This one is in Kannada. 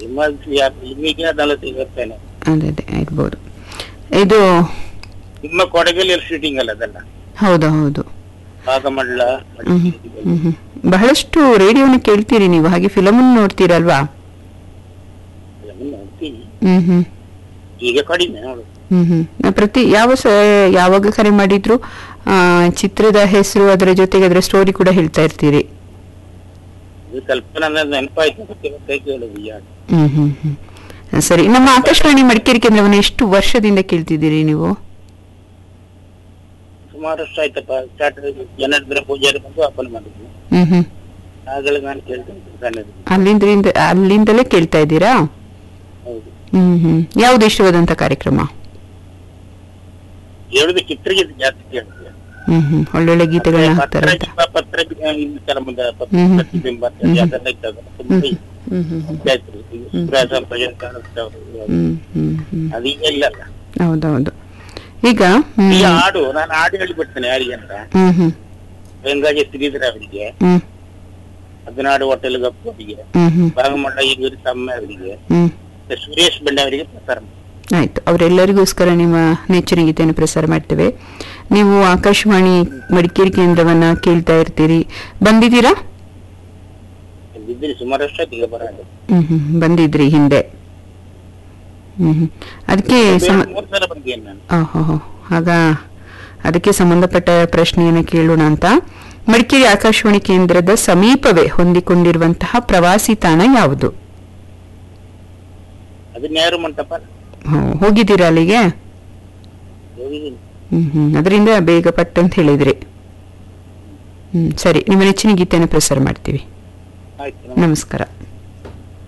ಸುಮಾರು ಯಾರು ನಿಮಗೆ ನಲವತ್ತೈದು ವರ್ಷನೇ ಅದೇ ಅದೇ ಇರ್ಬೋದು ಇದು ನಿಮ್ಮ ಕೊಡಗಲ್ಲಿ ಶೂಟಿಂಗ್ ಅಲ್ಲ ಅದೆಲ್ಲ ಹೌದು ಹೌದು ಭಾಗಮಂಡಲ ಹ್ಮ್ ಹ್ಮ್ ಹ್ಮ್. ಬಹಳಷ್ಟು ರೇಡಿಯೋನ ಕೇಳ್ತೀರಿ ನೀವು ಹಾಗೆ ಫಿಲಮ್ ನೋಡ್ತೀರಲ್ವಾ ನೋಡ್ತೀನಿ ಹ್ಮ್ ಹ್ಮ್ ಈಗ ಕಡಿಮೆ ನೋಡು ಹ್ಮ್ ಹ್ಮ್ ನಾ ಪ್ರತಿ ಯಾವ ಸ ಯಾವಾಗ ಕರೆ ಮಾಡಿದ್ರು ಆ ಚಿತ್ರದ ಹೆಸರು ಅದರ ಜೊತೆಗೆ ಅದರ ಸ್ಟೋರಿ ಕೂಡ ಹೇಳ್ತಾ ಇರ್ತೀರಿ ಇದು ಸ್ವಲ್ಪ ನನ್ನ ನೆನಪಾಯ್ತು ಅದಕ್ಕೆ ಮತ್ತೆ ಕೇಳುದು ಯಾರು ಹ್ಮ್ ಹ್ಮ್ ಹ್ಮ್ ಸರಿ ನಮ್ಮ ಆಕಾಶವಾಣಿ ಮಡಿಕೇರಿ ಕೇಂದ್ರವನ್ನು ಎಷ್ಟು ವರ್ಷದಿಂದ ಕೇಳ್ತಿದ್ದೀರಿ ನೀವು ಸುಮಾರು ವರ್ಷ ಆಯ್ತಪ್ಪ ಸ್ಟಾರ್ಟ್ ಜನಾರ್ದನ ಪೂಜಾರಿ ಬಂದು ಅಪ್ಪನ ಮಾಡಿದ್ವಿ ಹ್ಮ್ ಹ್ಮ್ ಆಗಲೇ ನಾನು ಕೇಳ್ತೇನೆ ಸಣ್ಣದು ಅಲ್ಲಿಂದ್ರಿಂದ ಅಲ್ಲಿಂದಲೇ ಕೇಳ್ತಾ ಇದ್ದೀರಾ ಹೌದು ಹ್ಮ್ ಹ್ಮ್ ಯಾವ್ದು ಇಷ್ಟವಾದಂತ ಕಾರ್ಯಕ್ರಮ ಹೇಳುದು ಚಿತ್ರಗೀತೆ ಜಾಸ್ತಿ ಕೇಳ್ತೇವೆ ಹ್ಮ್ ಹ್ಮ್ ಒಳ್ಳೊಳ್ಳೆ ಗೀತೆಗಳನ್ನ ಪತ್ರ ಹಾಕ್ತಾರಂತ ಪತ್ರ ಈ ತರ ಮುಂದೆ ಹ್ಮ್ ಹ್ಮ್. ಪ್ರತಿಬಿಂಬ ಅಂತ ಹೇಳಿ ಅದೆಲ್ಲ ಇರ್ತದೆ ತುಂಬಾ ಹ್ಮ್ ಹ್ಮ್ ಹ್ಮ್ ಇಷ್ಟ ಆಯ್ತು ಈಗ ಸುಬ್ರಾಯ ಸಂಪಜನ್ ಕಾಣಿಸ್ತವ್ರು. ಹ್ಮ್ ಹ್ಮ್ ಹ್ಮ್ ಅದೀಗ ಇಲ್ಲ ಅಲ್ಲ ಹೌದೌದು ಈಗ ಹ್ಮ್ ಈ ಹಾಡು ನಾನು ಹಾಡು ಹೇಳಿಬಿಡ್ತೇನೆ ಯಾರಿಗೆ ಅಂತ ಹ್ಮ್ ಹ್ಮ್ ಗಂಗಾಜಿ ಶ್ರೀಧರ ಅವರಿಗೆ ಹ್ಮ್ ಹದಿನಾಡು ಹೋಟೆಲ್ ಗಪ್ಪು ಅವರಿಗೆ ಹ್ಮ್ ಹ್ಮ್ ಭಾಗಮಂಡ ಈಗೂರಿ ತಮ್ಮ ಅವರಿಗೆ ಹ್ಮ್ ಮತ್ತೆ ಸುರೇಶ್ ಬಂಡೆ ಅವರಿಗೆ ಪ್ರಸಾರ ಮಾಡಿ. ಆಯ್ತು ಅವರೆಲ್ಲರಿಗೋಸ್ಕರ ನಿಮ್ಮ ನೆಚ್ಚಿನ ಗೀತೆಯನ್ನು ಪ್ರಸಾರ ಮಾಡ್ತೇವೆ ನೀವು ಆಕಾಶವಾಣಿ ಮಡಿಕೇರಿ ಕೇಂದ್ರವನ್ನ ಕೇಳ್ತಾ ಇರ್ತೀರಿ ಬಂದಿದ್ದೀರಾ ಇದ್ದೀನಿ ಸುಮಾರು ವರ್ಷ ಆಯ್ತು ಈಗ ಬರೋದು ಹ್ಮ್ ಹ್ಮ್ ಬಂದಿದ್ರಿ ಹಿಂದೆ ಹ್ಮ್ ಹ್ಮ್ ಅದಕ್ಕೆ ಸಮ ಮೂರು ಸಲ ಬಂದಿದ್ದೇನೆ ನಾನು ಓಹೋ ಆಗ ಅದಕ್ಕೆ ಸಂಬಂಧಪಟ್ಟ ಪ್ರಶ್ನೆಯನ್ನು ಕೇಳೋಣ ಅಂತ ಮಡಿಕೇರಿ ಆಕಾಶವಾಣಿ ಕೇಂದ್ರದ ಸಮೀಪವೇ ಹೊಂದಿಕೊಂಡಿರುವಂತಹ ಪ್ರವಾಸಿ ತಾಣ ಯಾವುದು ಅದು ನೇರು ಮಂಟಪ ಹೋ- ಹೋಗಿದ್ದೀರಾ ಅಲ್ಲಿಗೆ ಹೋಗಿದ್ದೀನಿ ಹ್ಮ್ ಹ್ಮ್ ಅದರಿಂದ ಬೇಗ ಪಟ್ ಅಂತ ಹೇಳಿದ್ರಿ ಹ್ಮ್ ಸರಿ ನಿಮ್ಮ ನೆಚ್ಚಿನ ಗೀತೆಯನ್ನು ಪ್ರಸಾರ ಮಾಡ್ತೀವಿ ಆಯ್ತು ನಮಸ್ಕಾರ